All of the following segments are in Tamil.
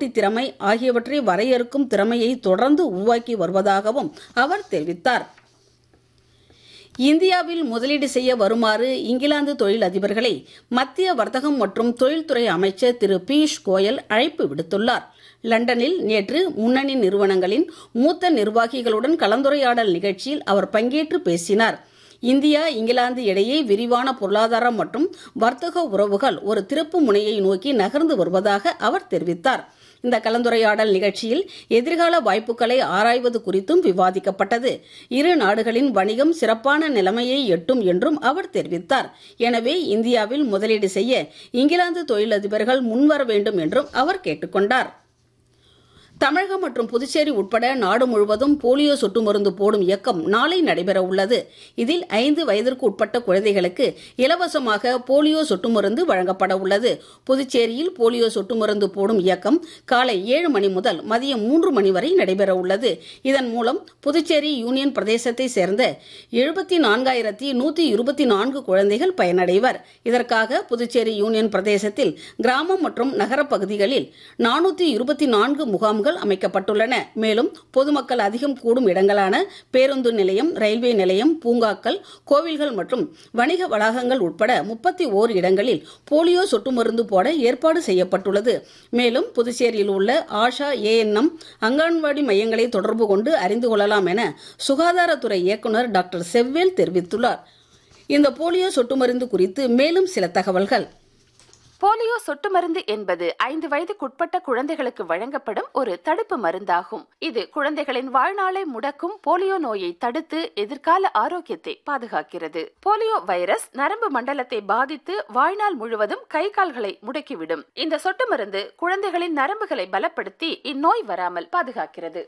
போட்டித் திறமை ஆகியவற்றை வரையறுக்கும் திறமையை தொடர்ந்து உருவாக்கி வருவதாகவும் அவர் தெரிவித்தார் இந்தியாவில் முதலீடு செய்ய வருமாறு இங்கிலாந்து தொழில் அதிபர்களை மத்திய வர்த்தகம் மற்றும் தொழில்துறை அமைச்சர் திரு பியூஷ் கோயல் அழைப்பு விடுத்துள்ளார் லண்டனில் நேற்று முன்னணி நிறுவனங்களின் மூத்த நிர்வாகிகளுடன் கலந்துரையாடல் நிகழ்ச்சியில் அவர் பங்கேற்று பேசினார் இந்தியா இங்கிலாந்து இடையே விரிவான பொருளாதாரம் மற்றும் வர்த்தக உறவுகள் ஒரு திருப்பு முனையை நோக்கி நகர்ந்து வருவதாக அவர் தெரிவித்தார் இந்த கலந்துரையாடல் நிகழ்ச்சியில் எதிர்கால வாய்ப்புகளை ஆராய்வது குறித்தும் விவாதிக்கப்பட்டது இரு நாடுகளின் வணிகம் சிறப்பான நிலைமையை எட்டும் என்றும் அவர் தெரிவித்தார் எனவே இந்தியாவில் முதலீடு செய்ய இங்கிலாந்து தொழிலதிபர்கள் முன்வர வேண்டும் என்றும் அவர் கேட்டுக்கொண்டார் தமிழகம் மற்றும் புதுச்சேரி உட்பட நாடு முழுவதும் போலியோ சொட்டு மருந்து போடும் இயக்கம் நாளை நடைபெற உள்ளது இதில் ஐந்து வயதிற்கு உட்பட்ட குழந்தைகளுக்கு இலவசமாக போலியோ சொட்டு மருந்து வழங்கப்பட உள்ளது புதுச்சேரியில் போலியோ சொட்டு மருந்து போடும் இயக்கம் காலை ஏழு மணி முதல் மதியம் மூன்று மணி வரை நடைபெற உள்ளது இதன் மூலம் புதுச்சேரி யூனியன் பிரதேசத்தை சேர்ந்த எழுபத்தி நான்காயிரத்தி நூத்தி இருபத்தி நான்கு குழந்தைகள் பயனடைவர் இதற்காக புதுச்சேரி யூனியன் பிரதேசத்தில் கிராமம் மற்றும் நகர பகுதிகளில் நானூத்தி இருபத்தி நான்கு முகாம்கள் முகாம்கள் அமைக்கப்பட்டுள்ளன மேலும் பொதுமக்கள் அதிகம் கூடும் இடங்களான பேருந்து நிலையம் ரயில்வே நிலையம் பூங்காக்கள் கோவில்கள் மற்றும் வணிக வளாகங்கள் உட்பட முப்பத்தி ஓர் இடங்களில் போலியோ சொட்டு மருந்து போட ஏற்பாடு செய்யப்பட்டுள்ளது மேலும் புதுச்சேரியில் உள்ள ஆஷா ஏஎன்எம் அங்கன்வாடி மையங்களை தொடர்பு கொண்டு அறிந்து கொள்ளலாம் என சுகாதாரத்துறை இயக்குநர் டாக்டர் செவ்வேல் தெரிவித்துள்ளார் இந்த போலியோ சொட்டு மருந்து குறித்து மேலும் சில தகவல்கள் போலியோ சொட்டு மருந்து என்பது ஐந்து வயதுக்குட்பட்ட குழந்தைகளுக்கு வழங்கப்படும் ஒரு தடுப்பு மருந்தாகும் இது குழந்தைகளின் வாழ்நாளை முடக்கும் போலியோ நோயை தடுத்து எதிர்கால ஆரோக்கியத்தை பாதுகாக்கிறது போலியோ வைரஸ் நரம்பு மண்டலத்தை பாதித்து வாழ்நாள் முழுவதும் கை கால்களை முடக்கிவிடும் இந்த சொட்டு மருந்து குழந்தைகளின் நரம்புகளை பலப்படுத்தி இந்நோய் வராமல் பாதுகாக்கிறது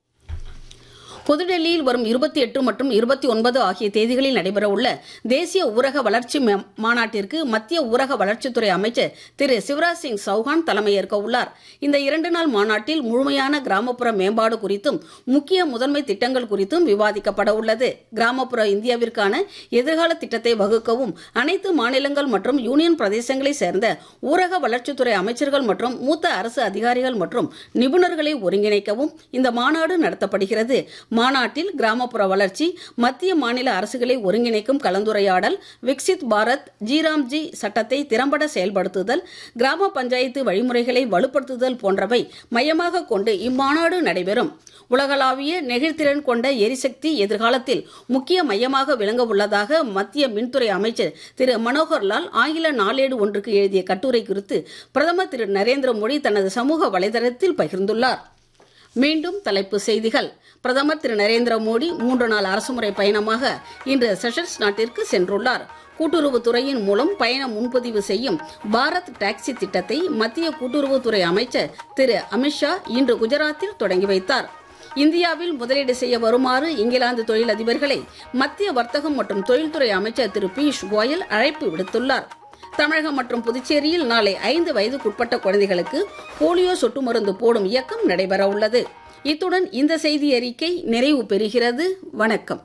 புதுடெல்லியில் வரும் இருபத்தி எட்டு மற்றும் இருபத்தி ஒன்பது ஆகிய தேதிகளில் நடைபெறவுள்ள தேசிய ஊரக வளர்ச்சி மாநாட்டிற்கு மத்திய ஊரக வளர்ச்சித்துறை அமைச்சர் திரு சிவராஜ் சிங் சௌஹான் தலைமையேற்க உள்ளார் இந்த இரண்டு நாள் மாநாட்டில் முழுமையான கிராமப்புற மேம்பாடு குறித்தும் முக்கிய முதன்மை திட்டங்கள் குறித்தும் விவாதிக்கப்பட உள்ளது கிராமப்புற இந்தியாவிற்கான எதிர்கால திட்டத்தை வகுக்கவும் அனைத்து மாநிலங்கள் மற்றும் யூனியன் பிரதேசங்களை சேர்ந்த ஊரக வளர்ச்சித்துறை அமைச்சர்கள் மற்றும் மூத்த அரசு அதிகாரிகள் மற்றும் நிபுணர்களை ஒருங்கிணைக்கவும் இந்த மாநாடு நடத்தப்படுகிறது மாநாட்டில் கிராமப்புற வளர்ச்சி மத்திய மாநில அரசுகளை ஒருங்கிணைக்கும் கலந்துரையாடல் விக்சித் பாரத் ஜிராம்ஜி சட்டத்தை திறம்பட செயல்படுத்துதல் கிராம பஞ்சாயத்து வழிமுறைகளை வலுப்படுத்துதல் போன்றவை மையமாக கொண்டு இம்மாநாடு நடைபெறும் உலகளாவிய நெகிழ்திறன் கொண்ட எரிசக்தி எதிர்காலத்தில் முக்கிய மையமாக விளங்க உள்ளதாக மத்திய மின்துறை அமைச்சர் திரு மனோகர் லால் ஆங்கில நாளேடு ஒன்றுக்கு எழுதிய கட்டுரை குறித்து பிரதமர் திரு நரேந்திர மோடி தனது சமூக வலைதளத்தில் பகிர்ந்துள்ளார் மீண்டும் தலைப்பு செய்திகள் பிரதமர் திரு நரேந்திர மோடி மூன்று நாள் அரசுமுறை பயணமாக இன்று செஷல்ஸ் நாட்டிற்கு சென்றுள்ளார் கூட்டுறவுத்துறையின் மூலம் பயண முன்பதிவு செய்யும் பாரத் டாக்ஸி திட்டத்தை மத்திய கூட்டுறவுத்துறை அமைச்சர் திரு அமித்ஷா இன்று குஜராத்தில் தொடங்கி வைத்தார் இந்தியாவில் முதலீடு செய்ய வருமாறு இங்கிலாந்து தொழிலதிபர்களை மத்திய வர்த்தகம் மற்றும் தொழில்துறை அமைச்சர் திரு பியூஷ் கோயல் அழைப்பு விடுத்துள்ளார் தமிழகம் மற்றும் புதுச்சேரியில் நாளை ஐந்து வயதுக்குட்பட்ட குழந்தைகளுக்கு போலியோ சொட்டு மருந்து போடும் இயக்கம் நடைபெற உள்ளது இத்துடன் இந்த செய்தி அறிக்கை நிறைவு பெறுகிறது வணக்கம்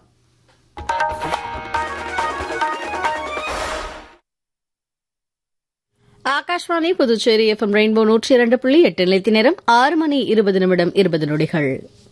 ஆகாஷ்வாணி புதுச்சேரி எஃப்எம் ரெயின்போ நூற்றி இரண்டு புள்ளி எட்டு நிலைத்தி நேரம் ஆறு மணி இருபது நிமிடம் இருபது நொடிகள்